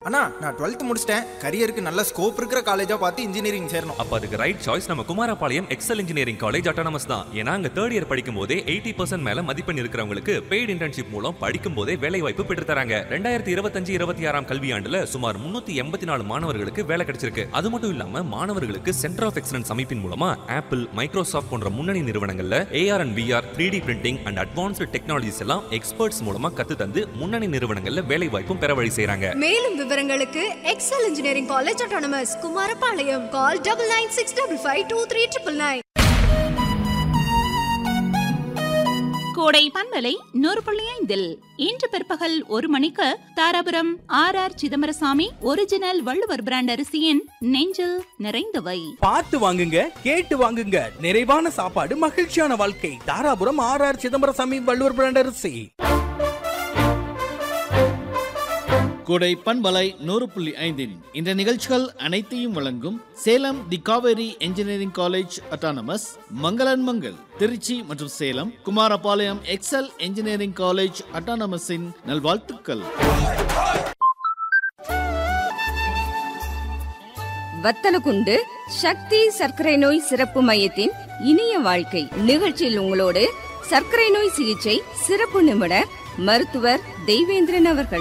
அண்ணா நான் டுவெல்த் முடிச்சிட்டேன் கரியருக்கு நல்ல ஸ்கோப் இருக்கிற காலேஜா பார்த்து இன்ஜினியரிங் சேரணும் அப்ப அதுக்கு ரைட் சாய்ஸ் நம்ம Kumarapalayam Excel engineering college autonomous தான் ஏன்னா அங்க தேர்ட் இயர் படிக்கும் போதே எயிட்டி பர்சன்ட் மேல மதிப்பெண் இருக்கிறவங்களுக்கு பெய்டு இன்டர்ன்ஷிப் மூலம் படிக்கும் போதே வேலை வாய்ப்பு பெற்று தராங்க ரெண்டாயிரத்தி இருபத்தஞ்சு இருபத்தி ஆறாம் கல்வியாண்டுல சுமார் முன்னூத்தி எண்பத்தி நாலு மாணவர்களுக்கு வேலை கிடைச்சிருக்கு அது மட்டும் இல்லாம மாணவர்களுக்கு சென்டர் ஆஃப் எக்ஸலன்ஸ் அமைப்பின் மூலமா ஆப்பிள் மைக்ரோசாஃப்ட் போன்ற முன்னணி நிறுவனங்கள்ல AR and VR three D printing and advanced technologies எல்லாம் எக்ஸ்பர்ட்ஸ் மூலமா கத்து தந்து முன்னணி நிறுவனங்கள்ல வேலை வாய்ப்பும் பெற வழி செய்றாங்க மேலும் விவரங்களுக்கு Excel engineering college autonomous Kumarapalayam call double nine six double five two three triple nine கோடை பண்பலை நூறு புள்ளி ஐந்தில் இன்று பிற்பகல் ஒரு மணிக்கு Dharapuram R R Chidambarasamy original Valluvar brand அரிசியின் நெஞ்சில் நிறைந்தவை பார்த்து வாங்குங்க கேட்டு வாங்குங்க நிறைவான சாப்பாடு மகிழ்ச்சியான வாழ்க்கை Dharapuram R R Chidambarasamy Valluvar brand அரிசி கோடை பண்பலை நூறு புள்ளி ஐந்தின் இந்த நிகழ்ச்சிகள் அனைத்தையும் வழங்கும் Salem the Kaveri engineering college autonomous மங்களன் மங்கள் திருச்சி மற்றும் Salem Kumarapalayam Excel engineering college அட்டானமஸின் நல்வாழ்த்துக்கள் வத்தலகுண்டு சக்தி சர்க்கரை நோய் சிறப்பு மையத்தின் இனிய வாழ்க்கை நிகழ்ச்சியில் உங்களோடு சர்க்கரை நோய் சிகிச்சை சிறப்பு நிபுணர் மருத்துவர் தெய்வேந்திரன் அவர்கள்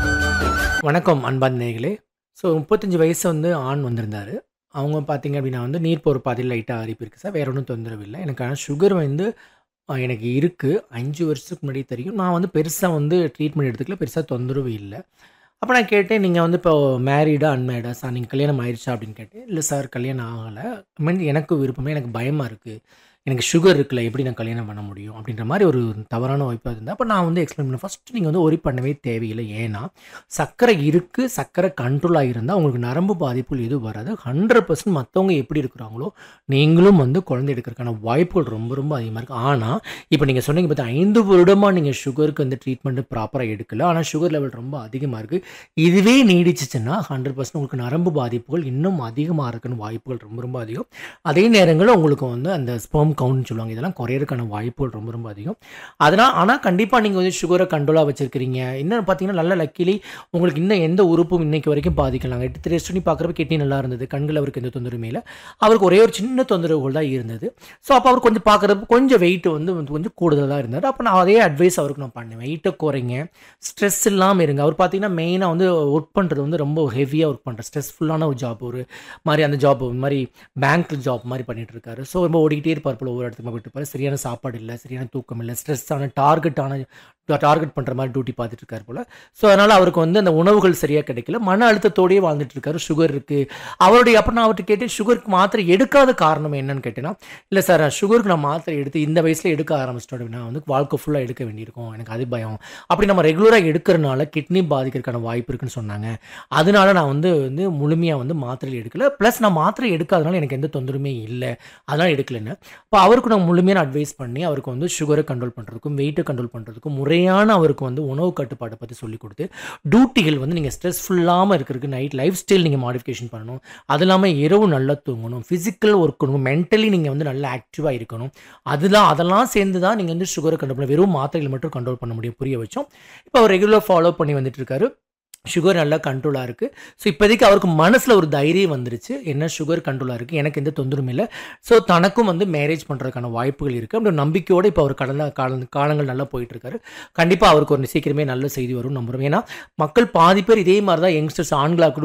வணக்கம் அன்பான் நேயர்களே ஸோ முப்பத்தஞ்சு வயசு வந்து ஆண் வந்திருந்தார் அவங்க பார்த்தீங்க அப்படின்னா வந்து நீர் போகிற பாதையில் லைட்டாக அரிப்பு இருக்குது சார் வேற ஒன்றும் தொந்தரவு இல்லை எனக்கு ஆனால் சுகர் வந்து அஹ், எனக்கு இருக்குது அஞ்சு வருஷத்துக்கு முன்னாடி தெரியும் நான் வந்து பெருசாக வந்து ட்ரீட்மெண்ட் எடுத்துக்கல பெருசாக தொந்தரவு இல்லை அப்போ நான் கேட்டேன் நீங்கள் வந்து இப்போ மேரீடா அன்மேரிடா சார் நீங்கள் கல்யாணம் ஆயிடுச்சா அப்படின்னு கேட்டேன் இல்லை சார் கல்யாணம் ஆகலை மீன் எனக்கு விருப்பமே எனக்கு பயமாக இருக்குது எனக்கு சுகர் இருக்குல்ல எப்படி நான் கல்யாணம் பண்ண முடியும் அப்படின்ற மாதிரி ஒரு தவறான வாய்ப்பாக இருந்தால் அப்போ நான் வந்து எக்ஸ்பிளைன் பண்ணேன் ஃபஸ்ட்டு நீங்கள் வந்து ஒரி பண்ணவே தேவையில்லை ஏன்னா சர்க்கரை இருக்குது சர்க்கரை கண்ட்ரோலாக இருந்தால் உங்களுக்கு நரம்பு பாதிப்புகள் எதுவும் வராது ஹண்ட்ரட் பர்சன்ட் மற்றவங்க எப்படி இருக்கிறாங்களோ நீங்களும் வந்து குழந்தை எடுக்கிறதுக்கான வாய்ப்புகள் ரொம்ப ரொம்ப அதிகமாக இருக்குது ஆனால் இப்போ நீங்கள் சொன்னீங்க பார்த்தா ஐந்து வருடமாக நீங்கள் சுகருக்கு வந்து ட்ரீட்மெண்ட்டு ப்ராப்பராக எடுக்கல ஆனால் சுகர் லெவல் ரொம்ப அதிகமாக இருக்குது இதுவே நீடிச்சிச்சுன்னா ஹண்ட்ரட் பர்சன்ட் உங்களுக்கு நரம்பு பாதிப்புகள் இன்னும் அதிகமாக இருக்குன்னு வாய்ப்புகள் ரொம்ப ரொம்ப அதிகம் அதே நேரங்களில் உங்களுக்கு வந்து அந்த ஸ்பெர்ம் கவுண்ட்னு சொல்லுவாங்க இதெல்லாம் குறையறதுக்கான வாய்ப்புகள் ரொம்ப ரொம்ப அதிகம் அதனால் ஆனால் கண்டிப்பாக நீங்கள் வந்து சுகரை கண்ட்ரோலாக வச்சுருக்கிறீங்க இன்னும் பார்த்தீங்கன்னா நல்ல லக்கிலி உங்களுக்கு இன்னும் எந்த உறுப்பும் இன்னைக்கு வரைக்கும் பாதிக்கலாம் எடுத்து டெஸ்ட் பண்ணி பார்க்குறப்ப கிட்னி நல்லா இருந்தது கண்கள் அவருக்கு எந்த தொந்தரவுமே இல்லை அவருக்கு ஒரே ஒரு சின்ன தொந்தரவுகள் தான் இருந்தது ஸோ அப்போ அவர் கொஞ்சம் பார்க்குறப்ப கொஞ்சம் வெயிட் வந்து வந்து கொஞ்சம் கூடுதலாக இருந்தார் அப்போ நான் அதே அட்வைஸ் அவருக்கு நான் பண்ணேன் வெயிட்டை குறைங்க ஸ்ட்ரெஸ் இல்லாமல் இருங்க அவர் பார்த்தீங்கன்னா மெயினாக வந்து ஒர்க் பண்ணுறது வந்து ரொம்ப ஹெவியாக ஒர்க் பண்ணுற ஸ்ட்ரெஸ்ஃபுல்லான ஒரு ஜாப் ஒரு மாதிரி அந்த ஜாப் மாதிரி பேங்க் ஜாப் மாதிரி பண்ணிட்டு இருக்காரு ஸோ ரொம்ப ஓடிக்கிட்டே இருப்பார் போல ஒவ்வொரு இடத்துக்கு போயிட்டு இருப்பாரு சரியான சாப்பாடு இல்லை சரியான தூக்கம் இல்லை ஸ்ட்ரெஸ்ஸான டார்கெட்டான டார்கெட் பண்ணுற மாதிரி டியூட்டி பார்த்துட்டு இருக்காரு போல ஸோ அதனால் அவருக்கு வந்து அந்த உணவுகள் சரியாக கிடைக்கல மன அழுத்தத்தோடயே வாழ்ந்துட்டு இருக்காரு சுகர் இருக்குது அவருடைய அப்போ நான் அவர்கிட்ட கேட்டேன் சுகருக்கு மாத்திரை எடுக்காத காரணம் என்னன்னு கேட்டேன்னா இல்லை சார் சுகருக்கு நான் மாத்திரை எடுத்து இந்த வயசில் எடுக்க ஆரம்பிச்சிட்டோம் அப்படின்னா வந்து வாழ்க்கை ஃபுல்லாக எடுக்க வேண்டியிருக்கும் எனக்கு அது பயம் அப்படி நம்ம ரெகுலராக எடுக்கிறனால கிட்னி பாதிக்கிறதுக்கான வாய்ப்பு இருக்குன்னு சொன்னாங்க அதனால நான் வந்து வந்து முழுமையாக வந்து மாத்திரை எடுக்கல ப்ளஸ் நான் மாத்திரை எடுக்காதனால எனக்கு எந்த தொந்தரவுமே இல்லை அதனால் எடுக்கலைன்னு இப்போ அவருக்கு நான் முழுமையான அட்வைஸ் பண்ணி அவருக்கு வந்து சுகரை கண்ட்ரோல் பண்ணுறதுக்கும் வெயிட்டை கண்ட்ரோல் பண்ணுறதுக்கும் முறையான அவருக்கு வந்து உணவு கட்டுப்பாட்டை பற்றி சொல்லிக் கொடுத்து டியூட்டிகள் வந்து நீங்கள் ஸ்ட்ரெஸ்ஃபுல் இல்லாமல் இருக்கிறதுக்கு நைட் லைஃப் ஸ்டைல் நீங்கள் மாடிஃபிகேஷன் பண்ணணும் அது இல்லாமல் இரவு நல்லா தூங்கணும் ஃபிசிக்கல் ஒர்க் பண்ணணும் மென்டலி நீங்கள் வந்து நல்லா ஆக்டிவாக இருக்கணும் அதெல்லாம் அதெல்லாம் சேர்ந்து தான் நீங்கள் வந்து சுகரை கண்ட்ரோல் பண்ண வெறும் மாத்திரைகள் மட்டும் கண்ட்ரோல் பண்ண முடியும் புரிய வச்சோம் இப்போ அவர் ரெகுலர் ஃபாலோ பண்ணி வந்துட்டு இருக்காரு சுகர் நல்லா கண்ட்ரோலாக இருக்குது ஸோ இப்போதைக்கு அவருக்கு மனசில் ஒரு தைரியம் வந்துருச்சு என்ன சுகர் கண்ட்ரோலாக இருக்குது எனக்கு எந்த தொந்தரவும் இல்லை ஸோ தனக்கும் வந்து மேரேஜ் பண்ணுறதுக்கான வாய்ப்புகள் இருக்குது அப்படி ஒரு நம்பிக்கையோடு இப்போ அவர் கடந்த கால காலங்கள் நல்லா போயிட்டு இருக்காரு கண்டிப்பாக அவருக்கு ஒரு சீக்கிரமே நல்ல செய்தி வரும் நம்புறோம் ஏன்னா மக்கள் பாதி பேர் இதே மாதிரி தான் யங்ஸ்டர்ஸ் ஆண்களாக கூட